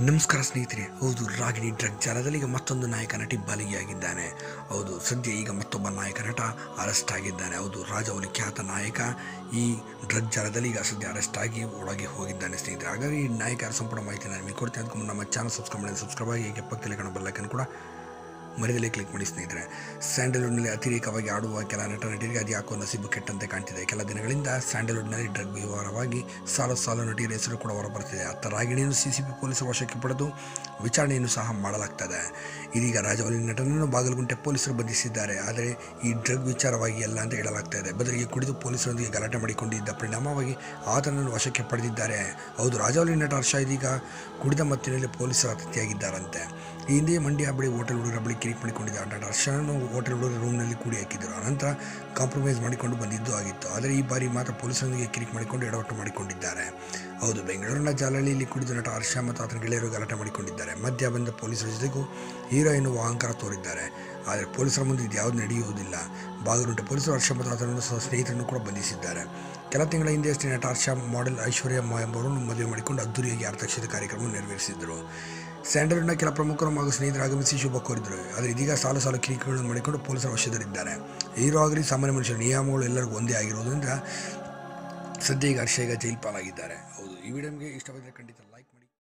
ನಮಸ್ಕಾರ ಸ್ನೇಹಿತರೆ ಹೌದು ರಾಗಿಣಿ ಡ್ರಗ್ ಜಾಲದಲ್ಲಿ ಈಗ ಮತ್ತೊಂದು ನಾಯಕ ನಟಿ ಬಲಿಯಾಗಿದ್ದಾನೆ ಹೌದು ಸದ್ಯ ಈಗ ಮತ್ತೊಬ್ಬ ನಾಯಕ ನಟ ಅರೆಸ್ಟ್ ಆಗಿದ್ದಾನೆ ಹೌದು ರಾಜವಲಿ ಖ್ಯಾತ ನಾಯಕ ಈ ಡ್ರಗ್ ಜಾಲದಲ್ಲಿ ಈಗ ಸದ್ಯ ಅರೆಸ್ಟ್ ಆಗಿ ಒಳಗೆ ಹೋಗಿದ್ದಾನೆ ಸ್ನೇಹಿತರೆ ಹಾಗಾಗಿ ಈ ನಾಯಕರ ಸಂಪೂರ್ಣ ಮಾಹಿತಿ ನಾನು ನಿಮಗೆ ಕೊಡ್ತೀನಿ ಅದಕ್ಕೂ ಮುನ್ನ ನಮ್ಮ ಚಾನಲ್ ಸಬ್ಸ್ಕ್ರೈಬ್ ಮಾಡಿ ಸಬ್ಸ್ಕ್ರೈಬ್ ಆಗಿ ಹೀಗೆ ಪಕ್ಕದಲ್ಲಿ ಕಾಣೋ ಬೆಲ್ಲೈಕನ್ ಕೂಡ ಮರಿದಲ್ಲೇ ಕ್ಲಿಕ್ ಮಾಡಿ ಸ್ನೇಹಿತರೆ ಸ್ಯಾಂಡಲ್ವುಡ್ನಲ್ಲಿ ಅತಿರೇಕವಾಗಿ ಆಡುವ ಕೆಲ ನಟ ನಟಿಯರಿಗೆ ಅದು ಯಾಕೋ ನಸೀಬು ಕೆಟ್ಟಂತೆ ಕಾಣ್ತಿದೆ ಕೆಲ ದಿನಗಳಿಂದ ಸ್ಯಾಂಡಲ್ವುಡ್ನಲ್ಲಿ ಡ್ರಗ್ ವ್ಯವಹಾರವಾಗಿ ಸಾಲು ಸಾಲು ನಟಿಯರ ಹೆಸರು ಕೂಡ ಹೊರಬರ್ತಿದೆ ಅತ್ತ ರಾಗಿಣಿಯನ್ನು ಸಿಸಿಬಿ ಪೊಲೀಸರು ವಶಕ್ಕೆ ಪಡೆದು ವಿಚಾರಣೆಯನ್ನು ಸಹ ಮಾಡಲಾಗ್ತದೆ ಇದೀಗ ರಾಜವಲಿ ನಟನನ್ನು ಬಾಗಲಗುಂಟೆ ಪೊಲೀಸರು ಬಂಧಿಸಿದ್ದಾರೆ ಆದರೆ ಈ ಡ್ರಗ್ ವಿಚಾರವಾಗಿ ಅಲ್ಲ ಅಂತ ಹೇಳಲಾಗ್ತಾ ಇದೆ ಬದಲಿಗೆ ಕುಡಿದು ಪೊಲೀಸರೊಂದಿಗೆ ಗಲಾಟೆ ಮಾಡಿಕೊಂಡಿದ್ದ ಪರಿಣಾಮವಾಗಿ ಆತನನ್ನು ವಶಕ್ಕೆ ಪಡೆದಿದ್ದಾರೆ ಹೌದು ರಾಜವಲಿ ನಟ ಹರ್ಷ ಇದೀಗ ಕುಡಿದ ಮತ್ತಿನಲ್ಲಿ ಪೊಲೀಸರ ಅತಿಥಿಯಾಗಿದ್ದಾರಂತೆ ಈ ಹಿಂದೆ ಮಂಡ್ಯ ಬಳಿ ಹೋಟೆಲ್ ಹುಡುಗರ ಬಳಿ ಕಿರಿಕ್ ಮಾಡಿಕೊಂಡಿದ್ದ ನಟ ಹರ್ಷನನ್ನು ಹೋಟೆಲ್ ಹುಡುಗರ ರೂಮ್ನಲ್ಲಿ ಕೂಡಿ ಹಾಕಿದ್ದರು ಅನಂತರ ಕಾಂಪ್ರಮೈಸ್ ಮಾಡಿಕೊಂಡು ಬಂದಿದ್ದು ಆಗಿತ್ತು ಆದರೆ ಈ ಬಾರಿ ಮಾತ್ರ ಪೊಲೀಸರೊಂದಿಗೆ ಕಿರಿಕ್ ಮಾಡಿಕೊಂಡು ಎಡವಟ್ಟು ಮಾಡಿಕೊಂಡಿದ್ದಾರೆ ಹೌದು ಬೆಂಗಳೂರಿನ ಜಾಲಹಳ್ಳಿಯಲ್ಲಿ ಕುಡಿದ ನಟ ಹರ್ಷ ಮತ್ತು ಆತನ ಗೆಳೆಯರು ಗಲಾಟೆ ಮಾಡಿಕೊಂಡಿದ್ದಾರೆ ಮಧ್ಯ ಬಂದ ಪೊಲೀಸರ ಜೊತೆಗೂ ಹೀರೋ ಎನ್ನುವ ಅಹಂಕಾರ ತೋರಿದ್ದಾರೆ ಆದರೆ ಪೊಲೀಸರ ಮುಂದೆ ಇದು ಯಾವುದು ನಡೆಯುವುದಿಲ್ಲ ಬಾಗಲುಂಟೆ ಪೊಲೀಸರು ಹರ್ಷ ಮತ್ತು ಆತನನ್ನು ಸಹ ಸ್ನೇಹಿತರನ್ನು ಕೂಡ ಬಂಧಿಸಿದ್ದಾರೆ ಕೆಲ ತಿಂಗಳ ಹಿಂದೆ ಅಷ್ಟೇ ನಟ ಹರ್ಷ ಮಾಡೆಲ್ ಐಶ್ವರ್ಯಮ್ಮ ಎಂಬವರನ್ನು ಮದುವೆ ಮಾಡಿಕೊಂಡು ಅದ್ದೂರಿಯಾಗಿ ಅರ್ಥಕ್ಷತೆ ಕಾರ್ಯಕ್ರಮ ನೆರವೇರಿಸಿದರು ಸ್ಯಾಂಡಲ್ವುಡ್ನ ಕೆಲ ಪ್ರಮುಖರು ಹಾಗೂ ಸ್ನೇಹಿತರು ಆಗಮಿಸಿ ಶುಭ ಕೋರಿದರು ಆದರೆ ಇದೀಗ ಸಾಲು ಸಾಲು ಕಿರಿಕಿಗಳನ್ನು ಮಾಡಿಕೊಂಡು ಪೊಲೀಸರ ವಶದಲ್ಲಿದ್ದಾರೆ ಹೀರೋ ಆಗಲಿ ಸಾಮಾನ್ಯ ಮನುಷ್ಯರ ನಿಯಮಗಳು ಎಲ್ಲರಿಗೂ ಒಂದೇ ಆಗಿರುವುದರಿಂದ ಸದ್ಯ ಈಗ ಹರ್ಷ ಈಗ ಜೈಲ್ ಪಾಲಾಗಿದ್ದಾರೆ ಹೌದು ಈ ವಿಡಿಯೋ ನಿಮಗೆ ಇಷ್ಟವಾದರೆ ಖಂಡಿತ